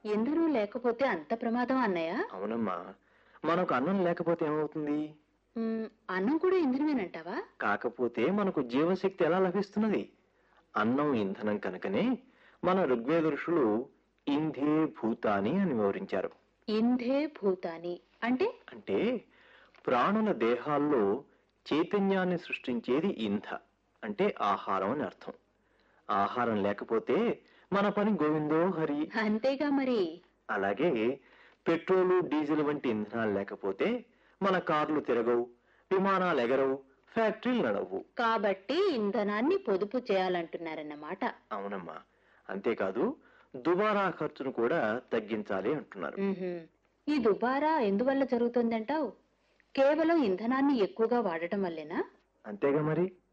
ఇంధనం లేకపోతే అంత ప్రమాదం అన్నయ్య అవునమ్మా మనకు అన్నం లేకపోతే ఏమవుతుంది మ్, అన్నం కూడా ఇంధనమేనంటావా కాకపోతే మనకు జీవశక్తి ఎలా లభిస్తున్నది అన్నం ఇంధనం కనుకనే మన ఋగ్వేద ఋషులు ఇంధే భూతాని అని వివరించారు ఇంధే భూతాని అంటే అంటే ప్రాణుల దేహాల్లో చైతన్యాన్ని సృష్టించేది ఇంధ అంటే ఆహారం అని అర్థం ఆహారం లేకపోతే మన పని గోవిందో హరి అంతేగా మరి అలాగే పెట్రోలు డీజిల్ వంటి ఇంధనాలు లేకపోతే మన కార్లు తిరగవు విమానాలు ఎగరవు ఫ్యాక్టరీలు నడవు కాబట్టి ఇంధనాన్ని పొదుపు చేయాలంటున్నారన్నమాట అవునమ్మా అంతేకాదు దుబారా ఖర్చును కూడా తగ్గించాలి అంటున్నారు మ్హూ. ఈ దుబారా ఎందువల్ల జరుగుతుందంటావు కేవలం ఇంధనాన్ని ఎక్కువగా వాడటం వల్లేనా అంతేగా మరి